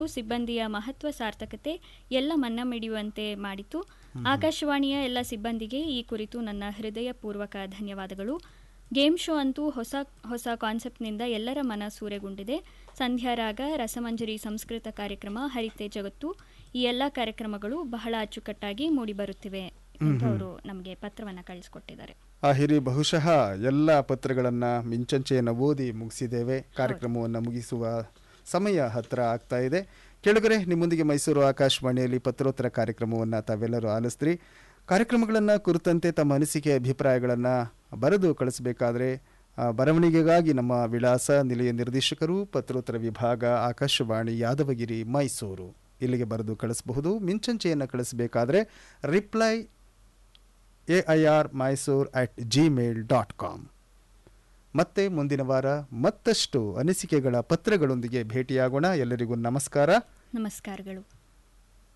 ಸಿಬ್ಬಂದಿಯ ಮಹತ್ವ ಸಾರ್ಥಕತೆ ಎಲ್ಲ ಮನ್ನ ಮಿಡಿಯುವಂತೆ ಮಾಡಿತು ಆಕಾಶವಾಣಿಯ ಎಲ್ಲ ಸಿಬ್ಬಂದಿಗೆ ಈ ಕುರಿತು ನನ್ನ ಹೃದಯಪೂರ್ವಕ ಧನ್ಯವಾದಗಳು ಗೇಮ್ ಶೋ ಅಂತೂ ಹೊಸ ಹೊಸ ಕಾನ್ಸೆಪ್ಟ್ನಿಂದ ಎಲ್ಲರ ಮನ ಸೂರೆಗೊಂಡಿದೆ ಸಂಧ್ಯಾರಾಗ ರಸಮಂಜರಿ ಸಂಸ್ಕೃತ ಕಾರ್ಯಕ್ರಮ ಹರಿತೆ ಜಗತ್ತು ಈ ಎಲ್ಲ ಕಾರ್ಯಕ್ರಮಗಳು ಬಹಳ ಅಚ್ಚುಕಟ್ಟಾಗಿ ಮೂಡಿಬರುತ್ತಿವೆ ಅಂತ ಅವರು ನಮಗೆ ಪತ್ರವನ್ನು ಕಳಿಸ್ಕೊಟ್ಟಿದ್ದಾರೆ ಆ ಹಿರಿ ಬಹುಶಃ ಎಲ್ಲ ಪತ್ರಗಳನ್ನು ಮಿಂಚಂಚೆಯನ್ನು ಓದಿ ಮುಗಿಸಿದ್ದೇವೆ ಕಾರ್ಯಕ್ರಮವನ್ನು ಮುಗಿಸುವ ಸಮಯ ಹತ್ತಿರ ಆಗ್ತಾ ಇದೆ ಕೆಳಗರೆ ನಿಮ್ಮೊಂದಿಗೆ ಮೈಸೂರು ಆಕಾಶವಾಣಿಯಲ್ಲಿ ಪತ್ರೋತ್ತರ ಕಾರ್ಯಕ್ರಮವನ್ನು ತಾವೆಲ್ಲರೂ ಆಲಿಸ್ತ್ರಿ ಕಾರ್ಯಕ್ರಮಗಳನ್ನು ಕುರಿತಂತೆ ತಮ್ಮ ಅನಿಸಿಕೆ ಅಭಿಪ್ರಾಯಗಳನ್ನು ಬರೆದು ಕಳಿಸಬೇಕಾದ್ರೆ ಆ, ಬರವಣಿಗೆಗಾಗಿ ನಮ್ಮ ವಿಳಾಸ ನಿಲಯ ನಿರ್ದೇಶಕರು ಪತ್ರೋತ್ತರ ವಿಭಾಗ ಆಕಾಶವಾಣಿ ಯಾದವಗಿರಿ ಮೈಸೂರು ಇಲ್ಲಿಗೆ ಬರೆದು ಕಳಿಸಬಹುದು ಮಿಂಚಂಚೆಯನ್ನು ಕಳಿಸಬೇಕಾದ್ರೆ reply A I R Mysore at Gmail dot com ಮತ್ತೆ ಮುಂದಿನ ವಾರ ಮತ್ತಷ್ಟು ಅನಿಸಿಕೆಗಳ ಪತ್ರಗಳೊಂದಿಗೆ ಭೇಟಿಯಾಗೋಣ ಎಲ್ಲರಿಗೂ ನಮಸ್ಕಾರ ನಮಸ್ಕಾರಗಳು